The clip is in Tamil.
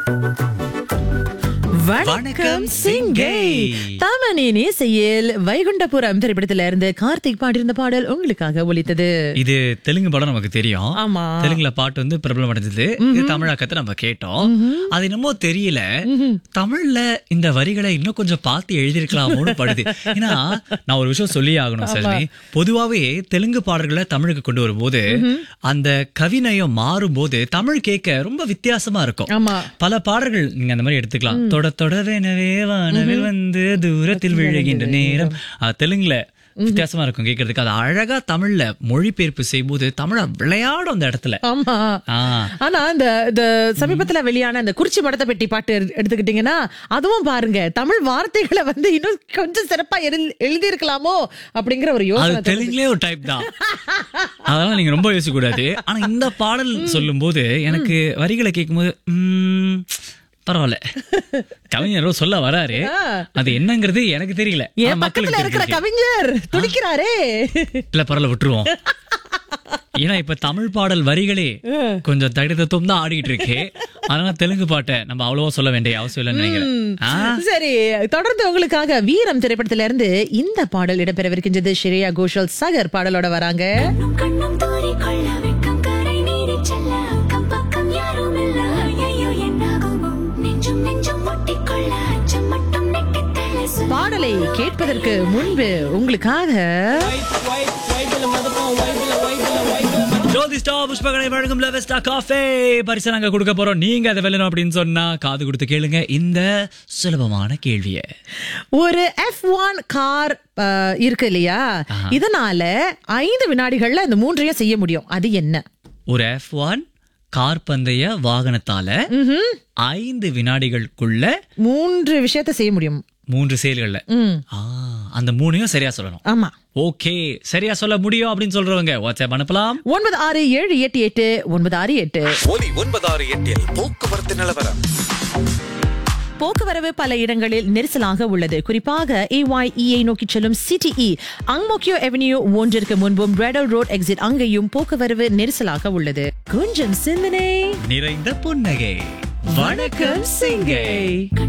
வணக்கம் சிங்கை தாமனின் இசையில் வைகுண்டபுரம் திரைப்படத்துல இருந்து கார்த்திக் பாடியிருந்த பாடல் உங்களுக்காக ஒலித்தது இது தெலுங்கு படம் நமக்கு தெரியும் ஆமா. தெலுங்குல பாட்டு வந்து பிரபலம் அடைஞ்சது இது தமிழாக்கத்தை நம்ம கேட்டோம் அது என்னமோ தெரியல தமிழ்ல இந்த வரிகளை இன்னும் கொஞ்சம் பார்த்து எழுதியிருக்கலாமோன்னு படுது ஏன்னா நான் ஒரு விஷயம் சொல்லி ஆகணும் சரி பொதுவாவே தெலுங்கு பாடல்களை தமிழுக்கு கொண்டு வரும்போது அந்த கவிநயம் மாறும்போது தமிழ் கேட்க ரொம்ப வித்தியாசமா இருக்கும் ஆமா பல பாடல்கள் நீங்க அந்த மாதிரி எடுத்துக்கலாம் தொட தொடவெனவே வானவில் வந்து தூரத்தில் விழுகின்ற நேரம் அது தெலுங்குல வித்தியாசமா இருக்கும் கேட்கறதுக்கு அது அழகா தமிழ்ல மொழிபெயர்ப்பு செய்யும்போது தமிழ விளையாடும் அந்த இடத்துல ஆமா ஆ ஆனா இந்த இந்த சமீபத்துல வெளியான இந்த குறிச்சி படத்தை பெட்டி பாட்டு எடு- எடுத்துக்கிட்டீங்கன்னா அதுவும் பாருங்க தமிழ் வார்த்தைகளை வந்து இன்னும் கொஞ்சம் சிறப்பா எழுதி இருக்கலாமோ அப்படிங்கிற ஒரு அது யோசனை தோணுது. தெலுங்குலயே ஒரு டைப் தான் அதெல்லாம் நீங்க ரொம்ப யோசிக்க கூடாது ஆனா இந்த பாடல் சொல்லும்போது எனக்கு வரிகளை கேட்கும்போது உம், பரவாயில்ல கவிஞர் ஏதோ சொல்ல வராரு அது என்னங்கிறது எனக்கு தெரியல ஆனா என் மக்களுக்கு பக்கத்துல இருக்கிற தெரிஞ்சிருக்கு. கவிஞர் துடிக்கிறாரே இல்ல பரவாயில்ல விட்டுருவோம் ஏன்னா இப்ப தமிழ் பாடல் வரிகளே கொஞ்சம் தடிதத்துவம் தான் ஆடிட்டு இருக்கு அதனால தெலுங்கு பாட்டை நம்ம அவ்வளவா சொல்ல வேண்டிய அவசியம் இல்லைன்னு நினைக்கிறேன் ஆ, சரி தொடர்ந்து உங்களுக்காக வீரம் திரைப்படத்துல இருந்து இந்த பாடல் இடம்பெறவிருக்கின்றது ஸ்ரேயா கோஷல் சகர் பாடலோட வராங்க கண்ணும் கண்ணும் தூரிக்கொள்ள வெட்கம் கரை மீறிச் செல்ல அக்கம் பக்கம் யாரும் இல்ல ஐயையோ என்னாகுமோ நெஞ்சும் நெஞ்சும் ஒட்டிக்கொள்ள அச்சம் மட்டும் நெட்டித் தலை சொல்ல பாடலை கேட்பதற்கு முன்பு உங்களுக்காக ஜோதி ஸ்டார் புஷ்பகனை வழங்கும் லெவஸ்டா காஃபே பரிசு நாங்க கொடுக்க போறோம் நீங்க அதை வெல்லணும் அப்படின்னு சொன்னா காது கொடுத்து கேளுங்க இந்த சுலபமான கேள்வியை ஒரு எஃப் ஒன் கார் இருக்கு இல்லையா இதனால ஐந்து வினாடிகள்ல இந்த மூன்றையும் செய்ய முடியும் அது என்ன ஒரு எஃப் ஒன் கார் பந்தய வாகனத்தால ஐந்து வினாடிகளுக்குள்ள மூன்று விஷயத்தை செய்ய முடியும் மூன்று செயல்கள்ல ம் ஆ, அந்த மூணையும் சரியா சொல்லணும் ஆமா ஓகே சரியா சொல்ல முடியும் அப்படின்னு சொல்றவங்க வாட்ஸ்அப் அனுப்பலாம் ஒன்பது ஆறு ஏழு எட்டு எட்டு ஒன்பது ஆறு எட்டு ஒலி ஒன்பதாறு எட்டில் போக்குவரத்து நிலவரம் போக்குவரவு பல இடங்களில் நெரிசலாக உள்ளது குறிப்பாக ஏஒய்இஐ நோக்கி செல்லும் சிடிஇ அங்மோக்கியோ அவென்யூ ஒன்றிற்கு முன்பும் ரெடல் ரோட் எக்ஸிட் அங்கேயும் போக்குவரவு நெரிசலாக உள்ளது கொஞ்சம் சிந்தனை நிறைந்த புன்னகை வணக்கம் சிங்கை